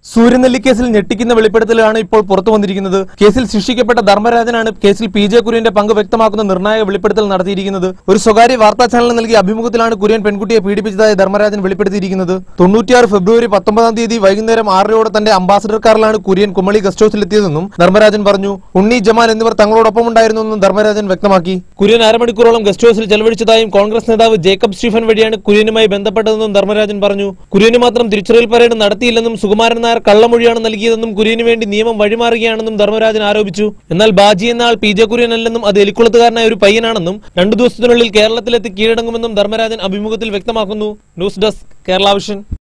സൂര്യനെല്ലി കേസിൽ ഞെട്ടിക്കുന്ന വെളിപ്പെടുത്തലാണ് ഇപ്പോൾ പുറത്തു വന്നിരിക്കുന്നത് കേസിൽ ശിക്ഷിക്കപ്പെട്ട ധർമ്മരാജനാണ് കേസിൽ പി ജെ കുര്യന്റെ പങ്ക് വ്യക്തമാക്കുന്ന നിർണായക വെളിപ്പെടുത്തൽ നടത്തിയിരിക്കുന്നത് ഒരു സ്വകാര്യ വാർത്താ ചാനലിന് നൽകിയ അഭിമുഖത്തിലാണ് കുര്യൻ പെൺകുട്ടിയെ പീഡിപ്പിച്ചതായി ധർമ്മരാജൻ വെളിപ്പെടുത്തിയിരിക്കുന്നത് തൊണ്ണൂറ്റിയാറ് ഫെബ്രുവരി പത്തൊമ്പതാം തീയതി വൈകുന്നേരം ആറരയോടെ തന്റെ അംബാസഡർ കാറിലാണ് കുര്യൻ കുമളി ഗസ്റ്റ് ഹൌസിലെത്തിയതെന്നും ധർമ്മരാജൻ പറഞ്ഞു ഉണ്ണി ജമാൽ എന്നിവർ തങ്ങളോടൊപ്പം ഉണ്ടായിരുന്നെന്നും ധർമ്മരാജൻ വ്യക്തമാക്കി കുര്യൻ അരമണിക്കൂറോളം ഗസ്റ്റ് ഹൌസിൽ ചെലവഴിച്ചതായും കോൺഗ്രസ് നേതാവ് ജേക്കബ് സ്റ്റീഫൻ വഴിയാണ് കുര്യനുമായി ബന്ധപ്പെട്ടതെന്നും ധർമ്മരാജൻ പറഞ്ഞു കുര്യന് മാത്രം തിരിച്ചറിയൽ പരേഡ് നടത്തിയില്ലെന്നും സുകുമാരൻ നായർ കള്ളമൊഴിയാണ് നൽകിയതെന്നും കുര്യന് വേണ്ടി നിയമം വഴിമാറുകയാണെന്നും ധർമ്മരാജൻ ആരോപിച്ചു എന്നാൽ ബാജി എന്ന ആൾ പി ജെ കുര്യൻ അല്ലെന്നും അത് എലിക്കുളത്തുകാരനായ ഒരു പയ്യനാണെന്നും രണ്ടു ദിവസത്തിനുള്ളിൽ കേരളത്തിലെത്തി കീഴടങ്ങുമെന്നും ധർമ്മരാജൻ അഭിമുഖത്തിൽ വ്യക്തമാക്കുന്നു ന്യൂസ് ഡെസ്ക് കേരള വിഷൻ